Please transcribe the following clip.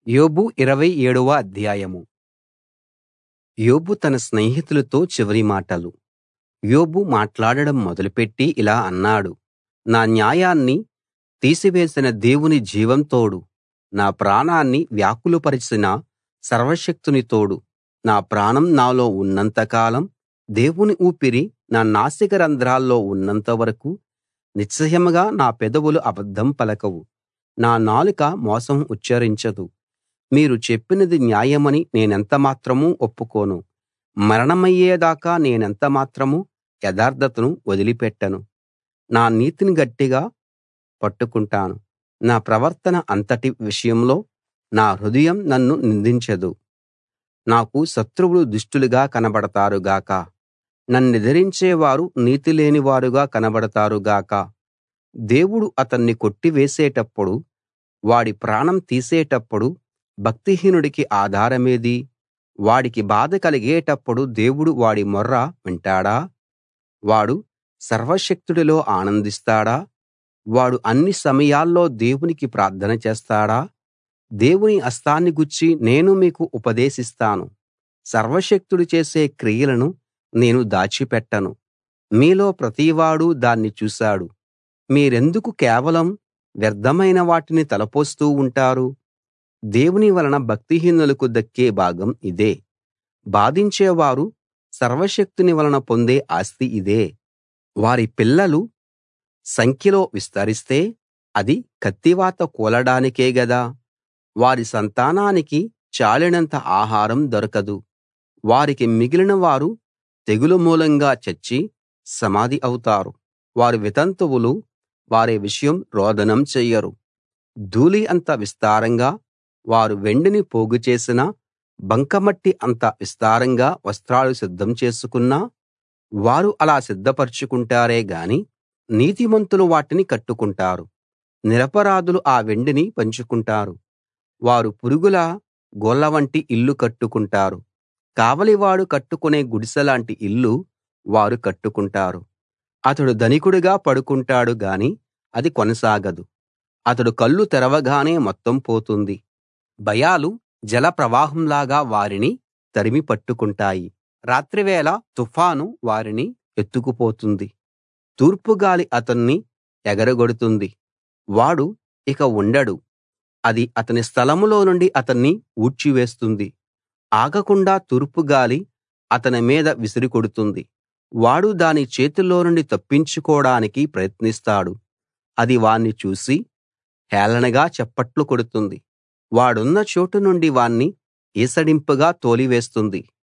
యోబు ఇరవై ఏడవ అధ్యాయం యోబు తన స్నేహితులతో చివరి మాటలు యోబు మాట్లాడడం మొదలుపెట్టి ఇలా అన్నాడు నా న్యాయాన్ని తీసివేసిన దేవుని జీవం తోడు నా ప్రాణాన్ని వ్యాకులపరచిన సర్వశక్తుని తోడు నా ప్రాణం నాలో ఉన్నంత కాలం దేవుని ఊపిరి నా నాసికా రంధ్రాల్లో ఉన్నంత వరకూ నిశ్చయంగా నా పెదవులు అబద్ధం పలకవు నా నాలుక మోసం ఉచ్ఛరించదు మీరు చెప్పినది న్యాయమని నేనెంత మాత్రం ఒప్పుకోను మరణమయ్యేదాకా నేనెంత మాత్రం యథార్థతను వదిలిపెట్టను నా నీతిని గట్టిగా పట్టుకుంటాను నా ప్రవర్తన అంతటి విషయంలో నా హృదయం నన్ను నిందించదు నాకు శత్రువులు దుష్టులుగా కనబడతారు గాక నన్నెదిరించేవారు నీతిలేని వారుగా కనబడతారు గాక దేవుడు అతన్ని కొట్టివేసేటప్పుడు వాడి ప్రాణం తీసేటప్పుడు భక్తిహీనుడికి ఆధారమేది వాడికి బాధ కలిగేటప్పుడు దేవుడు వాడి మొర్ర వింటాడా వాడు సర్వశక్తుడిలో ఆనందిస్తాడా వాడు అన్ని సమయాల్లో దేవునికి ప్రార్థన చేస్తాడా దేవుని హస్తాన్ని గూర్చి నేను మీకు ఉపదేశిస్తాను సర్వశక్తుడు చేసే క్రియలను నేను దాచిపెట్టను మీలో ప్రతివాడూ దాన్ని చూశాడు మీరెందుకు కేవలం వ్యర్థమైన వాటిని తలపోస్తూ ఉంటారు దేవుని వలన భక్తిహీనులకు దక్కే భాగం ఇదే బాధించేవారు సర్వశక్తుని వలన పొందే ఆస్తి ఇదే వారి పిల్లలు సంఖ్యలో విస్తరిస్తే అది కత్తివాత కూలడానికే గదా వారి సంతానానికి చాలినంత ఆహారం దొరకదు వారికి మిగిలిన వారు తెగులు మూలంగా చచ్చి సమాధి అవుతారు వారి వితంతువులు వారి విషయం రోదనం చెయ్యరు ధూళి అంత విస్తారంగా వారు వెండిని పోగు చేసినా బంకమట్టి అంత విస్తారంగా వస్త్రాలు సిద్ధం చేసుకున్నా వారు అలా సిద్ధపరచుకుంటారే గాని నీతిమంతులు వాటిని కట్టుకుంటారు నిరపరాధులు ఆ వెండిని పంచుకుంటారు వారు పురుగుల గూళ్ళవంటి ఇల్లు కట్టుకుంటారు కావలివాడు కట్టుకునే గుడిసెలాంటి ఇల్లు వారు కట్టుకుంటారు అతడు ధనికుడిగా పడుకుంటాడు గాని అది కొనసాగదు అతడు కళ్ళు తెరవగానే మొత్తం పోతుంది భయాలు జల ప్రవాహంలాగా వారిని తరిమి పట్టుకుంటాయి రాత్రివేళ తుఫాను వారిని ఎత్తుకుపోతుంది తూర్పుగాలి అతన్ని ఎగరగొడుతుంది వాడు ఇక ఉండడు అది అతని స్థలంలో నుండి అతన్ని ఊడ్చివేస్తుంది ఆగకుండా తూర్పుగాలి అతని మీద విసిరి కొడుతుంది వాడు దాని చేతిలో నుండి తప్పించుకోడానికి ప్రయత్నిస్తాడు అది వాణ్ణి చూసి హేళనగా చప్పట్లు కొడుతుంది వాడున్న చోటు నుండి వాణ్ణి ఈసడింపుగా తోలివేస్తుంది